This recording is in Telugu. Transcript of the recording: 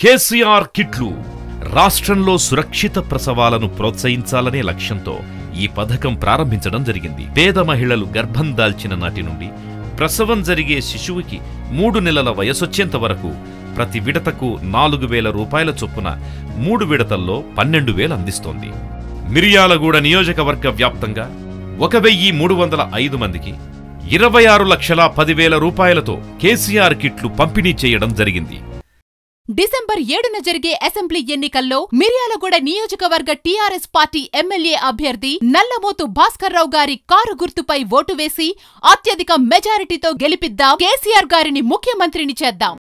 కేసీఆర్ కిట్లు రాష్ట్రంలో సురక్షిత ప్రసవాలను ప్రోత్సహించాలనే లక్ష్యంతో ఈ పథకం ప్రారంభించడం జరిగింది పేద మహిళలు గర్భం దాల్చిన నాటి నుండి ప్రసవం జరిగే శిశువుకి మూడు నెలల వయసొచ్చేంత వరకు ప్రతి విడతకు నాలుగు వేల రూపాయల చొప్పున మూడు విడతల్లో పన్నెండు వేలు అందిస్తోంది మిర్యాలగూడ నియోజకవర్గ వ్యాప్తంగా ఒక వెయ్యి మూడు వందల ఐదు మందికి ఇరవై ఆరు లక్షల పదివేల రూపాయలతో కేసీఆర్ కిట్లు పంపిణీ చేయడం జరిగింది డిసెంబర్ ఏడున జరిగే అసెంబ్లీ ఎన్నికల్లో మిర్యాలగూడ నియోజకవర్గ టీఆర్ఎస్ పార్టీ ఎమ్మెల్యే అభ్యర్థి నల్లమోతు భాస్కర్రావు గారి కారు గుర్తుపై ఓటు వేసి అత్యధిక మెజారిటీతో గెలిపిద్దాం కేసీఆర్ గారిని ముఖ్యమంత్రిని చేద్దాం